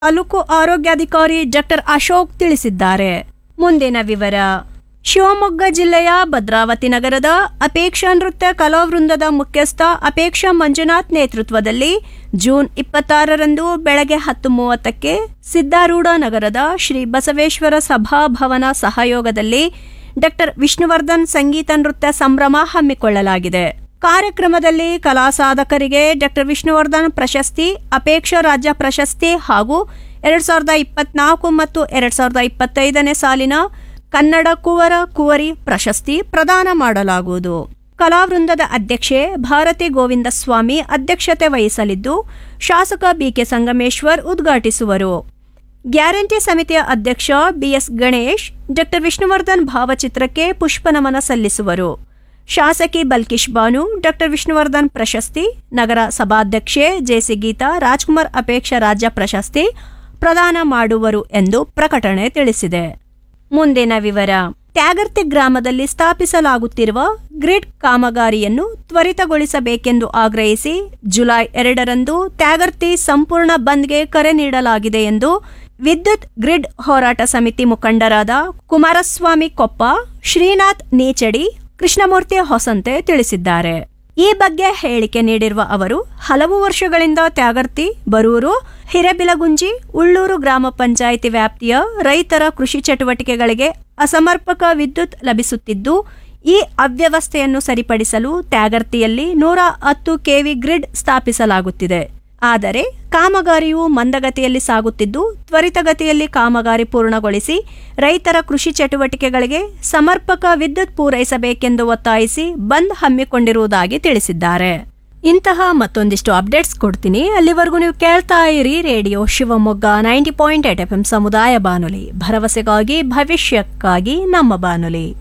ತಾಲೂಕು ಆರೋಗ್ಯಾಧಿಕಾರಿ ಡಾಕ್ಟರ್ ಅಶೋಕ್ ತಿಳಿಸಿದ್ದಾರೆ ಮುಂದಿನ ವಿವರ ಶಿವಮೊಗ್ಗ ಜಿಲ್ಲೆಯ ಭದ್ರಾವತಿ ನಗರದ ಅಪೇಕ್ಷಾ ನೃತ್ಯ ಕಲಾವೃಂದದ ಮುಖ್ಯಸ್ಥ ಅಪೇಕ್ಷಾ ಮಂಜುನಾಥ್ ನೇತೃತ್ವದಲ್ಲಿ ಜೂನ್ ಇಪ್ಪತ್ತಾರರಂದು ಬೆಳಗ್ಗೆ ಹತ್ತು ಮೂವತ್ತಕ್ಕೆ ಸಿದ್ದಾರೂಢ ನಗರದ ಶ್ರೀ ಬಸವೇಶ್ವರ ಸಭಾಭವನ ಸಹಯೋಗದಲ್ಲಿ ಡಾಕ್ಟರ್ ವಿಷ್ಣುವರ್ಧನ್ ಸಂಗೀತ ನೃತ್ಯ ಸಂಭ್ರಮ ಹಮ್ಮಿಕೊಳ್ಳಲಾಗಿದೆ ಕಾರ್ಯಕ್ರಮದಲ್ಲಿ ಕಲಾ ಸಾಧಕರಿಗೆ ಡಾಕ್ಟರ್ ವಿಷ್ಣುವರ್ಧನ್ ಪ್ರಶಸ್ತಿ ಅಪೇಕ್ಷಾ ರಾಜ್ಯ ಪ್ರಶಸ್ತಿ ಹಾಗೂ ಎರಡ್ ಸಾವಿರದ ಇಪ್ಪತ್ನಾಲ್ಕು ಮತ್ತು ಎರಡ್ ಸಾವಿರದ ಇಪ್ಪತ್ತೈದನೇ ಸಾಲಿನ ಕನ್ನಡ ಕುವರ ಕುವರಿ ಪ್ರಶಸ್ತಿ ಪ್ರದಾನ ಮಾಡಲಾಗುವುದು ಕಲಾವೃಂದದ ಅಧ್ಯಕ್ಷೆ ಭಾರತಿ ಗೋವಿಂದ ಸ್ವಾಮಿ ಅಧ್ಯಕ್ಷತೆ ವಹಿಸಲಿದ್ದು ಶಾಸಕ ಬಿಕೆ ಸಂಗಮೇಶ್ವರ್ ಉದ್ಘಾಟಿಸುವರು ಗ್ಯಾರಂಟಿ ಸಮಿತಿಯ ಅಧ್ಯಕ್ಷ ಬಿಎಸ್ ಗಣೇಶ್ ಡಾಕ್ಟರ್ ವಿಷ್ಣುವರ್ಧನ್ ಭಾವಚಿತ್ರಕ್ಕೆ ಪುಷ್ಪನಮನ ಸಲ್ಲಿಸುವರು ಶಾಸಕಿ ಬಲ್ಕಿಶ್ ಬಾನು ಡಾಕ್ಟರ್ ವಿಷ್ಣುವರ್ಧನ್ ಪ್ರಶಸ್ತಿ ನಗರ ಸಭಾಧ್ಯಕ್ಷೆ ಜೆಸಿ ಗೀತಾ ರಾಜ್ಕುಮಾರ್ ಅಪೇಕ್ಷಾ ರಾಜ್ಯ ಪ್ರಶಸ್ತಿ ಪ್ರದಾನ ಮಾಡುವರು ಎಂದು ಪ್ರಕಟಣೆ ತಿಳಿಸಿದೆ ಮುಂದಿನ ವಿವರ ತ್ಯಾಗರ್ತಿ ಗ್ರಾಮದಲ್ಲಿ ಸ್ಥಾಪಿಸಲಾಗುತ್ತಿರುವ ಗ್ರಿಡ್ ಕಾಮಗಾರಿಯನ್ನು ತ್ವರಿತಗೊಳಿಸಬೇಕೆಂದು ಆಗ್ರಹಿಸಿ ಜುಲೈ ಎರಡರಂದು ತ್ಯಾಗರ್ತಿ ಸಂಪೂರ್ಣ ಬಂದ್ಗೆ ಕರೆ ನೀಡಲಾಗಿದೆ ಎಂದು ವಿದ್ಯುತ್ ಗ್ರಿಡ್ ಹೋರಾಟ ಸಮಿತಿ ಮುಖಂಡರಾದ ಕುಮಾರಸ್ವಾಮಿ ಕೊಪ್ಪ ಶ್ರೀನಾಥ್ ನೀಚಡಿ ಕೃಷ್ಣಮೂರ್ತಿ ಹೊಸಂತೆ ತಿಳಿಸಿದ್ದಾರೆ ಈ ಬಗ್ಗೆ ಹೇಳಿಕೆ ನೀಡಿರುವ ಅವರು ಹಲವು ವರ್ಷಗಳಿಂದ ತ್ಯಾಗರ್ತಿ ಬರೂರು ಹಿರೇಬಿಲಗುಂಜಿ ಉಳ್ಳೂರು ಗ್ರಾಮ ಪಂಚಾಯಿತಿ ವ್ಯಾಪ್ತಿಯ ರೈತರ ಕೃಷಿ ಚಟುವಟಿಕೆಗಳಿಗೆ ಅಸಮರ್ಪಕ ವಿದ್ಯುತ್ ಲಭಿಸುತ್ತಿದ್ದು ಈ ಅವ್ಯವಸ್ಥೆಯನ್ನು ಸರಿಪಡಿಸಲು ತ್ಯಾಗರ್ತಿಯಲ್ಲಿ ನೂರ ಹತ್ತು ಕೆವಿ ಗ್ರಿಡ್ ಸ್ಥಾಪಿಸಲಾಗುತ್ತಿದೆ ಆದರೆ ಕಾಮಗಾರಿಯು ಮಂದಗತಿಯಲ್ಲಿ ಸಾಗುತ್ತಿದ್ದು ತ್ವರಿತಗತಿಯಲ್ಲಿ ಕಾಮಗಾರಿ ಪೂರ್ಣಗೊಳಿಸಿ ರೈತರ ಕೃಷಿ ಚಟುವಟಿಕೆಗಳಿಗೆ ಸಮರ್ಪಕ ವಿದ್ಯುತ್ ಪೂರೈಸಬೇಕೆಂದು ಒತ್ತಾಯಿಸಿ ಬಂದ್ ಹಮ್ಮಿಕೊಂಡಿರುವುದಾಗಿ ತಿಳಿಸಿದ್ದಾರೆ ಇಂತಹ ಮತ್ತೊಂದಿಷ್ಟು ಅಪ್ಡೇಟ್ಸ್ ಕೊಡ್ತೀನಿ ಅಲ್ಲಿವರೆಗೂ ನೀವು ಕೇಳ್ತಾ ಇರಿ radio Shivamogga ninety point eight F M ಸಮುದಾಯ ಬಾನುಲಿ ಭರವಸೆಗಾಗಿ ಭವಿಷ್ಯಕ್ಕಾಗಿ ನಮ್ಮ ಬಾನುಲಿ